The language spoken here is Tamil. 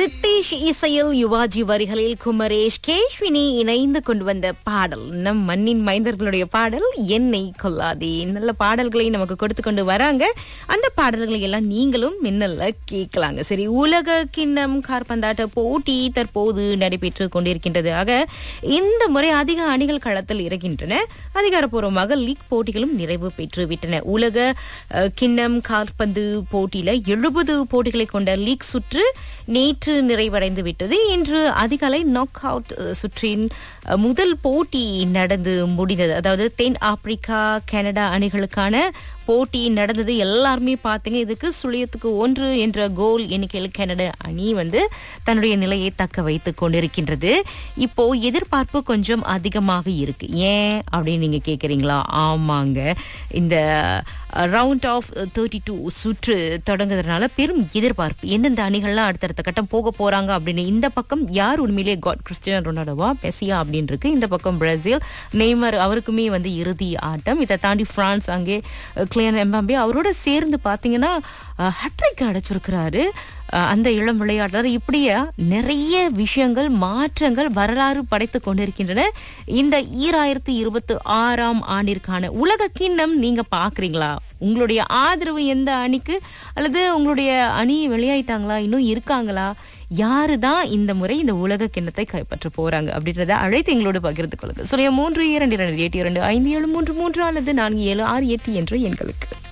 ரித்தேஷ் இசையில் யுவாஜி வரிகளில் குமரேஷ் கேஷ்வினி இணைந்து கொண்டு வந்த பாடல் நம் மண்ணின் மைந்தர்களுடைய பாடல் என்னை கொல்லாதே நல்ல பாடல்களை நமக்கு கொடுத்து கொண்டு வராங்க அந்த பாடல்களை எல்லாம் நீங்களும் மின்னல்ல கேட்கலாங்க சரி உலக கிண்ணம் கார்பந்தாட்ட போட்டி தற்போது நடைபெற்று கொண்டிருக்கின்றது ஆக இந்த முறை அதிக அணிகள் களத்தில் இருக்கின்றன அதிகாரப்பூர்வமாக லீக் போட்டிகளும் நிறைவு பெற்று விட்டன உலக அஹ், கிண்ணம் கால்பந்து போட்டியில எழுபது போட்டிகளை கொண்ட லீக் சுற்று நேற்று நிறைவடைந்து விட்டது இன்று அதிகாலை நாக் அவுட் சுற்றின் அஹ், முதல் போட்டி நடந்து முடிந்தது அதாவது தென் ஆப்பிரிக்கா கனடா அணிகளுக்கான போட்டி நடந்தது எல்லாருமே பார்த்தீங்க இதுக்கு சுழியத்துக்கு ஒன்று என்ற கோல் எண்ணிக்கையில் கனடா அணி வந்து தன்னுடைய நிலையை தக்க வைத்துக் கொண்டிருக்கின்றது இப்போ எதிர்பார்ப்பு கொஞ்சம் அதிகமாக இருக்கு ஏன் அப்படின்னு நீங்க கேக்குறீங்களா ஆமாங்க இந்த ரவுண்ட் ஆஃப் தேர்ட்டி டூ சுற்று தொடங்குறதுனால பெரும் எதிர்பார்ப்பு எந்தெந்த அணிகள்லாம் அடுத்தடுத்த கட்டம் போக போறாங்க அப்படின்னு இந்த பக்கம் யார் உண்மையிலேயே காட் கிறிஸ்டியன் ரொனால்டோவா பெசியா அப்படின்னு இருக்கு இந்த பக்கம் பிரேசில் நெய்மர் அவருக்குமே வந்து இறுதி ஆட்டம் இதை தாண்டி பிரான்ஸ் அங்கே கிளியன் எம்பாம்பே அவரோட சேர்ந்து பாத்தீங்கன்னா ஹட்ரிக் அடைச்சிருக்கிறாரு அஹ், அந்த இளம் விளையாட்டாளர் இப்படியா நிறைய விஷயங்கள் மாற்றங்கள் வரலாறு படைத்து கொண்டிருக்கின்றன இந்த ஈராயிரத்தி இருபத்தி ஆறாம் ஆண்டிற்கான உலக கிண்ணம் நீங்க பாக்குறீங்களா உங்களுடைய ஆதரவு எந்த அணிக்கு அல்லது உங்களுடைய அணி வெளியாயிட்டாங்களா இன்னும் இருக்காங்களா யாரு தான் இந்த முறை இந்த உலக கிண்ணத்தை கைப்பற்ற போறாங்க அப்படின்றத அழைத்து எங்களோடு பகிர்ந்து கொள்ளுங்க சுரிய மூன்று இரண்டு இரண்டு எட்டு இரண்டு ஐந்து ஏழு மூன்று மூன்று அல்லது நான்கு ஏழு ஆறு எட்டு என்ற எண்களுக்கு